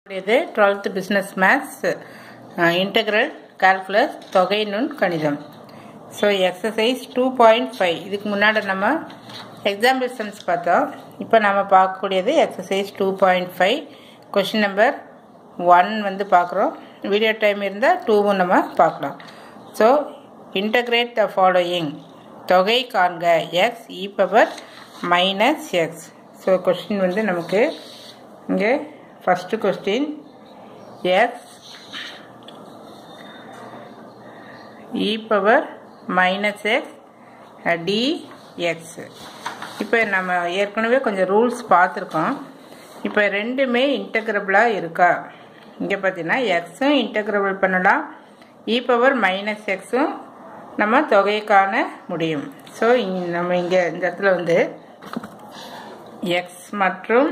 இது twelfth business maths integral calculus தொகை நுண் கணிதம் so exercise two point five இதுக்கு முன்னாடி நம்ம எக்ஸாம்பிள் சம்ஸ் பார்த்தோம் இப்போ நம்ம பார்க்கக்கூடியது exercise two point five question number one வந்து பார்க்குறோம் வீடியோ டைம் இருந்தால் டூவும் நம்ம பார்க்கலாம் ஸோ இன்டகிரேட் த ஃபாலோயிங் தொகை காண்க X E power minus X so question வந்து நமக்கு இங்கே first question X E power minus X DX இப்போ நம்ம ஏற்கனவே கொஞ்சம் ரூல்ஸ் பார்த்துருக்கோம் இப்போ ரெண்டுமே இன்டகிரபிளாக இருக்கா இங்கே பார்த்தீங்கன்னா எக்ஸும் இன்டகிரபிள் பண்ணலாம் இ பவர் மைனஸ் எக்ஸும் நம்ம தொகை காண முடியும் ஸோ நம்ம இங்கே இந்த இடத்துல வந்து எக்ஸ் மற்றும்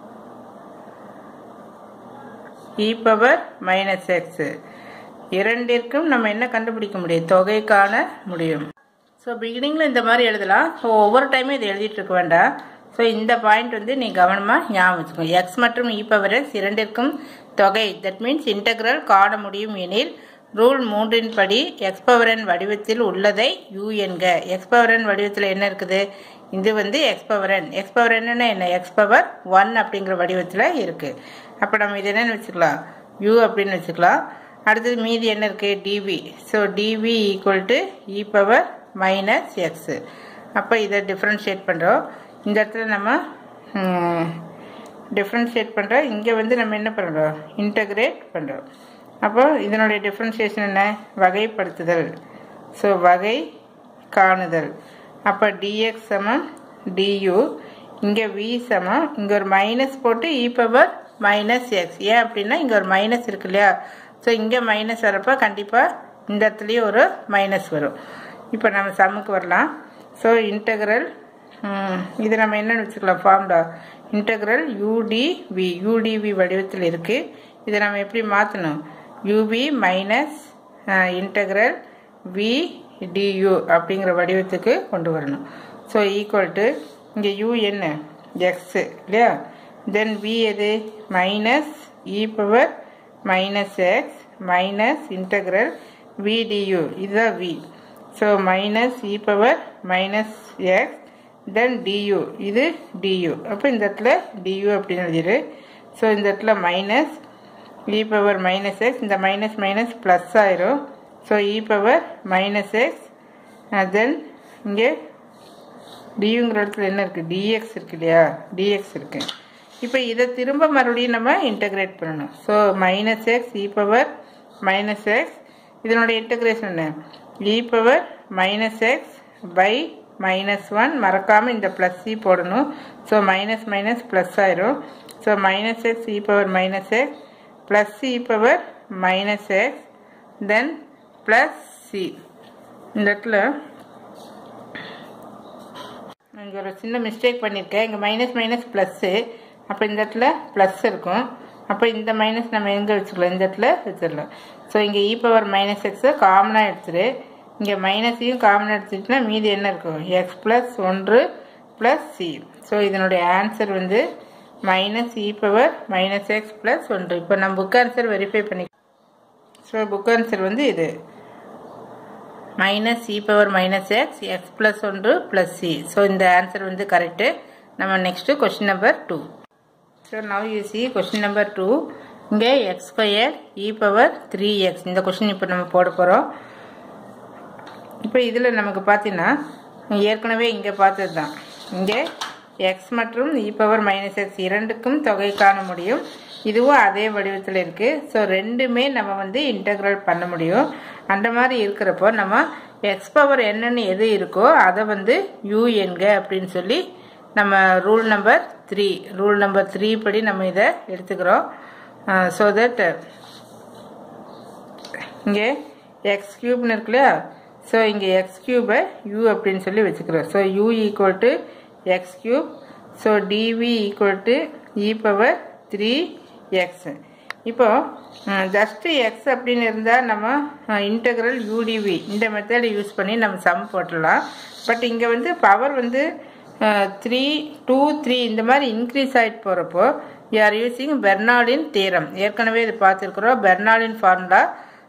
இ பவர் மைனஸ் எக்ஸ் இரண்டிற்கும் நம்ம என்ன கண்டுபிடிக்க முடியும் தொகை காண முடியும் ஸோ பிகினிங்கில் இந்த மாதிரி எழுதலாம் ஸோ ஒவ்வொரு டைமும் இதை எழுதிட்டு இருக்க வேண்டாம் ஸோ இந்த பாயிண்ட் வந்து நீ கவனமாக ஞாபகம் வச்சுக்கோ எக்ஸ் மற்றும் இ பவர் எக்ஸ் இரண்டிற்கும் தொகை தட் மீன்ஸ் இன்டகிரல் காண முடியும் எனில் ரூல் மூன்றின் படி எக்ஸ் பவர் என் வடிவத்தில் உள்ளதை யூ என்க எக்ஸ் பவர் என் வடிவத்தில் என்ன இருக்குது இது வந்து X power N X power என்னன்னா என்ன எக்ஸ் பவர் ஒன் அப்படிங்கிற வடிவத்தில் இருக்குது அப்போ நம்ம இது என்னென்னு வச்சுக்கலாம் யூ அப்படின்னு வச்சுக்கலாம் அடுத்தது மீதி என்ன இருக்குது DV so DV equal to E power minus X அப்போ இதை டிஃப்ரென்ஷியேட் பண்ணுறோம் இந்த இடத்துல நம்ம டிஃப்ரென்ஷியேட் பண்ணுறோம் இங்கே வந்து நம்ம என்ன பண்ணுறோம் இன்டகிரேட் பண்ணுறோம் அப்போ இதனுடைய டிஃப்ரென்ஷியேஷன் என்ன வகைப்படுத்துதல் ஸோ வகை காணுதல் அப்போ டிஎக்ஸ் சமம் டியூ இங்கே வி சமம் இங்கே ஒரு மைனஸ் போட்டு இ பவர் மைனஸ் எக்ஸ் ஏன் அப்படின்னா இங்கே ஒரு மைனஸ் இருக்கு இல்லையா ஸோ இங்கே மைனஸ் வரப்போ கண்டிப்பாக இந்த இடத்துலையும் ஒரு மைனஸ் வரும் இப்போ நம்ம சம்முக்கு வரலாம் ஸோ இன்டகிரல் இது நம்ம என்னென்னு வச்சுக்கலாம் ஃபார்ம்டா இன்டகிரல் யூடிவி யூடிவி வடிவத்தில் இருக்குது இதை நம்ம எப்படி மாற்றணும் UV minus integral V DU அப்படிங்கிற வடிவத்துக்கு கொண்டு வரணும் ஸோ ஈக்குவல் டு இங்கே யூ என்ன எக்ஸு இல்லையா தென் வி எது மைனஸ் இ power minus X minus integral V DU இதுதான் வி ஸோ மைனஸ் இ power minus X then DU இது டியூ அப்போ இந்த இடத்துல டியூ அப்படின்னு எழுதிடு ஸோ இந்த இடத்துல மைனஸ் இ பவர் மைனஸ் எக்ஸ் இந்த மைனஸ் மைனஸ் ப்ளஸ் ஆயிரும் ஸோ இ பவர் மைனஸ் எக்ஸ் தென் இங்கே டியூங்கிற இடத்துல என்ன இருக்குது டிஎக்ஸ் இருக்கு இல்லையா டிஎக்ஸ் இருக்குது இப்போ இதை திரும்ப மறுபடியும் நம்ம இன்டகிரேட் பண்ணணும் so minus X E power minus X இதனுடைய இன்டகிரேஷன் என்ன E power minus X by minus one மறக்காமல் இந்த ப்ளஸ் சி போடணும் ஸோ மைனஸ் மைனஸ் ப்ளஸ் ஆயிரும் so minus X E power minus X plus E power minus X then plus C இந்த இடத்துல இங்கே ஒரு சின்ன மிஸ்டேக் பண்ணியிருக்கேன் இங்கே மைனஸ் மைனஸ் ப்ளஸ்ஸு அப்போ இந்த இடத்துல ப்ளஸ் இருக்கும் அப்போ இந்த மைனஸ் நம்ம எங்கே வச்சுக்கலாம் இந்த இடத்துல வச்சிடலாம் ஸோ இங்கே இ பவர் மைனஸ் எக்ஸை காமனாக எடுத்துரு இங்கே மைனஸையும் காமனாக எடுத்துட்டுனா மீதி என்ன இருக்கும் எக்ஸ் ப்ளஸ் ஒன்று ப்ளஸ் சி ஸோ இதனுடைய ஆன்சர் வந்து மைனஸ் இ பவர் மைனஸ் எக்ஸ் ப்ளஸ் ஒன்று இப்போ நம்ம புக் ஆன்சர் வெரிஃபை பண்ணி ஸோ புக் ஆன்சர் வந்து இது மைனஸ் இ power minus x x plus ஒன்று ப்ளஸ் சி ஸோ இந்த ஆன்சர் வந்து கரெக்டு நம்ம next question number two so now you see question number two இங்கே x square e power three x இந்த question இப்போ நம்ம போட போகிறோம் இப்போ இதில் நமக்கு பார்த்தீங்கன்னா ஏற்கனவே இங்கே பார்த்தது தான் இங்கே எக்ஸ் மற்றும் இ பவர் மைனஸ் எக்ஸ் இரண்டுக்கும் தொகை காண முடியும் இதுவும் அதே வடிவத்தில் இருக்குது ஸோ ரெண்டுமே நம்ம வந்து இன்டகிரல் பண்ண முடியும் அந்த மாதிரி இருக்கிறப்போ நம்ம எக்ஸ் பவர் என்னன்னு எது இருக்கோ அதை வந்து யூ என்க அப்படின்னு சொல்லி நம்ம rule number three rule number three படி நம்ம இதை எடுத்துக்கிறோம் ஸோ தட் இங்கே எக்ஸ் கியூப்னு இருக்கு இல்லையா ஸோ இங்கே எக்ஸ் கியூபை யூ அப்படின்னு சொல்லி வச்சுக்கிறோம் so U equal to X cube so DV equal to E power three X இப்போ ஜஸ்ட்டு எக்ஸ் அப்படின்னு இருந்தால் நம்ம இன்டகிரல் யூடிவி இந்த மெத்தடை யூஸ் பண்ணி நம்ம சம் போட்டுடலாம் பட் இங்கே வந்து பவர் வந்து த்ரீ டூ த்ரீ இந்த மாதிரி இன்க்ரீஸ் ஆகிட்டு போகிறப்போ யூ ஆர் யூஸிங் பெர்னாலின் தீரம் ஏற்கனவே இது பார்த்துருக்குறோம் பெர்னாலின் ஃபார்முலா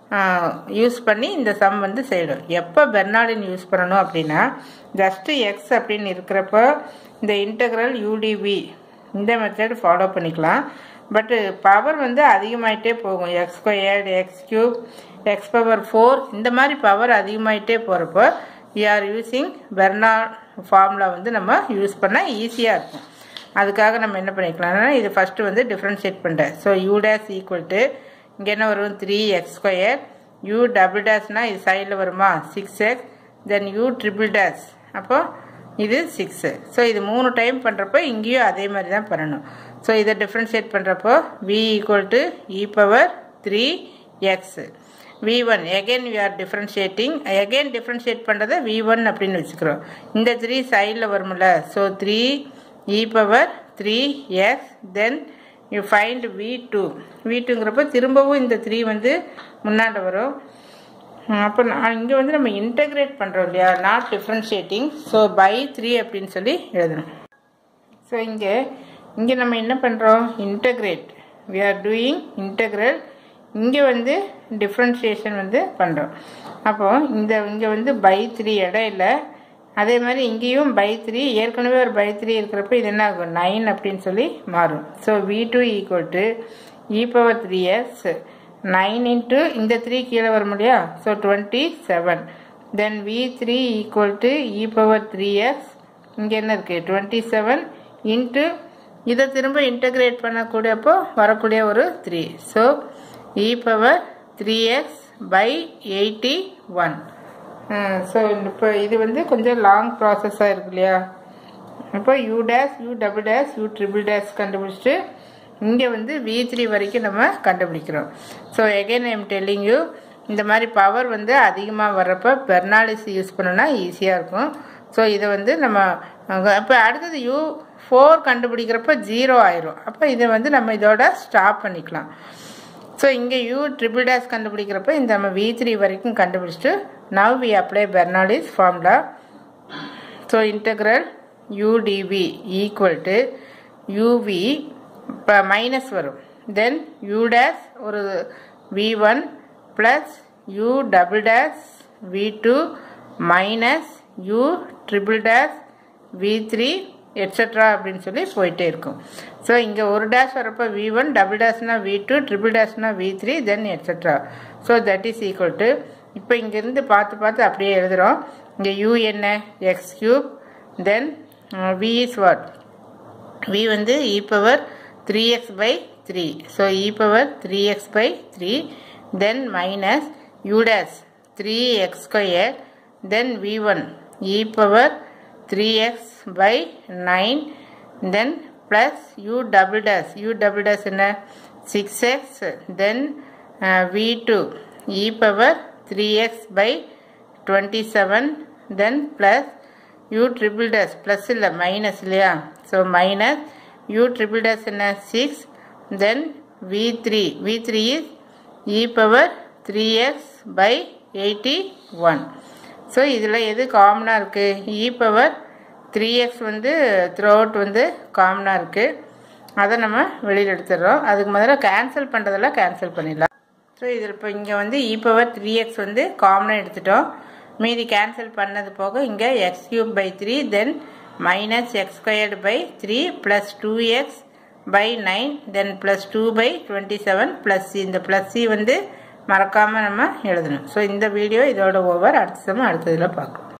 யூஸ் பண்ணி இந்த சம் வந்து செய்யணும் எப்போ பெர்னாலின் யூஸ் பண்ணணும் அப்படின்னா ஜஸ்ட்டு எக்ஸ் அப்படின்னு இருக்கிறப்போ இந்த இன்டகிரல் யூடிவி இந்த மெத்தட் ஃபாலோ பண்ணிக்கலாம் பட்டு பவர் வந்து அதிகமாயிட்டே போகும் X squared X cube X power four இந்த மாதிரி பவர் அதிகமாயிட்டே போகிறப்போ you are using Bernoulli formula வந்து நம்ம யூஸ் பண்ணால் ஈஸியாக இருக்கும் அதுக்காக நம்ம என்ன பண்ணிக்கலாம்னா இது ஃபஸ்ட்டு வந்து டிஃப்ரென்ஷியேட் பண்ணுறேன் so U dash equal to இங்கே என்ன வரும் three X square U double டேஸ்னால் இது சைடில் வருமா six X then U triple dash அப்போ இது சிக்ஸு ஸோ இது மூணு டைம் பண்ணுறப்போ இங்கேயும் அதே மாதிரி தான் பண்ணணும் ஸோ இதை டிஃப்ரென்ஷியேட் பண்ணுறப்போ V equal to E power three X V one again we are differentiating again differentiate பண்ணுறதை வி ஒன் அப்படின்னு வச்சுக்கிறோம் இந்த த்ரீ சைடில் வரும்ல so three E power three X then you find V two V டூங்கிறப்ப திரும்பவும் இந்த த்ரீ வந்து முன்னாடி வரும் அப்போ நான் இங்கே வந்து நம்ம இன்டகிரேட் பண்ணுறோம் இல்லையா not differentiating so by three அப்படின்னு சொல்லி எழுதணும் ஸோ இங்கே இங்கே நம்ம என்ன பண்ணுறோம் integrate we are doing integral இங்கே வந்து டிஃப்ரென்ஷியேஷன் வந்து பண்ணுறோம் அப்போது இந்த இங்கே வந்து பை த்ரீ இடம் இல்லை அதே மாதிரி இங்கேயும் பை த்ரீ ஏற்கனவே ஒரு பை த்ரீ இருக்கிறப்ப இது என்ன ஆகும் நைன் அப்படின்னு சொல்லி மாறும் so v two equal to E power three s nine into இந்த த்ரீ கீழே வரும் இல்லையா so twenty seven then v three equal to E power three x இங்கே என்ன இருக்குது டுவெண்ட்டி செவன் இன்ட்டு இதை திரும்ப இன்டகிரேட் பண்ணக்கூடியப்போ வரக்கூடிய ஒரு three so E power three x by eighty one so இப்போ இது வந்து கொஞ்சம் லாங் ப்ராசஸாக இருக்கு இல்லையா இப்போ u dash u double dash u triple dash கண்டுபிடிச்சிட்டு இங்கே வந்து வி த்ரீ வரைக்கும் நம்ம கண்டுபிடிக்கிறோம் so again I'm telling you இந்த மாதிரி பவர் வந்து அதிகமாக வர்றப்போ பெர்னாலிஸ் யூஸ் பண்ணோன்னா ஈஸியாக இருக்கும் ஸோ இதை வந்து நம்ம இப்போ அடுத்தது யூ ஃபோர் கண்டுபிடிக்கிறப்ப ஜீரோ ஆயிரும் அப்போ இதை வந்து நம்ம இதோட ஸ்டாப் பண்ணிக்கலாம் ஸோ இங்கே யூ ட்ரிபிள் டேஸ் கண்டுபிடிக்கிறப்ப இந்த நம்ம வி த்ரீ வரைக்கும் கண்டுபிடிச்சிட்டு now v apply Bernoulli's formula so integral u d v equal to u v இப்போ மைனஸ் வரும் தென் யூ டேஸ் ஒரு v one plus u double dash v two minus u triple dash v three etcetera அப்படின்னு சொல்லி போயிட்டே இருக்கும் so இங்கே ஒரு dash வரப்போ வி ஒன் டபுள் டேஷ்னா வி டூ ட்ரிபிள் டேஷ்னா v three then etcetera so that is equal to இப்போ இங்கேருந்து பார்த்து பார்த்து அப்படியே எழுதுகிறோம் இங்கே யூ என்ன x cube then v is what v வந்து e power three x by three so E power three x by three then minus u dash three X square then v one e power 3x by 9 then plus u double dash u double dash என்ன 6x then uh, v2 e power 3x by 27 then plus u triple dash plus இல்ல minus இல்லையா so minus u triple dash என்ன 6 then v3 v3 is e power 3x by 81 so இதில் எது காமனாக இருக்குது e power three x வந்து throughout வந்து காமனாக இருக்குது அதை நம்ம வெளியில் எடுத்துடுறோம் அதுக்கு முதல்ல கேன்சல் பண்ணுறதெல்லாம் கேன்சல் பண்ணிடலாம் ஸோ இதில் இப்போ இங்கே வந்து இ பவர் த்ரீ எக்ஸ் வந்து காமனாக எடுத்துட்டோம் மீதி கேன்சல் பண்ணது போக இங்கே x cube by three then minus x squared by three plus two x by nine then plus two by twenty seven plus இந்த ப்ளஸ் சி வந்து மறக்காமல் நம்ம எழுதணும் ஸோ இந்த வீடியோ இதோட ஓவர் அடுத்த சமயம் அடுத்ததில் பார்க்கலாம்